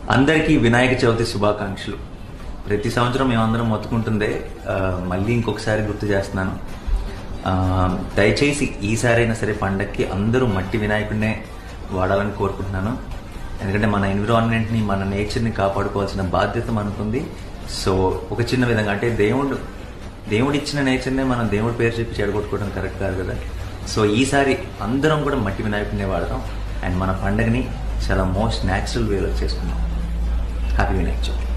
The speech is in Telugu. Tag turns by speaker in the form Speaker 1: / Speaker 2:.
Speaker 1: అందరికీ వినాయక చవితి శుభాకాంక్షలు ప్రతి సంవత్సరం మేమందరం మొత్తుకుంటుందే ఆ, మళ్ళీ ఇంకొకసారి గుర్తు చేస్తున్నాను ఆ, దయచేసి ఈసారైనా సరే పండక్కి అందరూ మట్టి వినాయకుడినే వాడాలని కోరుకుంటున్నాను ఎందుకంటే మన ఎన్విరాన్మెంట్ని మన నేచర్ని కాపాడుకోవాల్సిన బాధ్యత మనకుంది సో ఒక చిన్న విధంగా అంటే దేవుడు దేవుడు ఇచ్చిన నేచర్నే మనం దేవుడి పేరు చెప్పి చెడగొట్టుకోవడం కరెక్ట్ కాదు కదా సో ఈసారి అందరం కూడా మట్టి వినాయకుడినే వాడదాం అండ్ మన పండగని చాలా మోస్ట్ న్యాచురల్ వేలో చేసుకుందాం హ్యాపీ వినాయక చవితి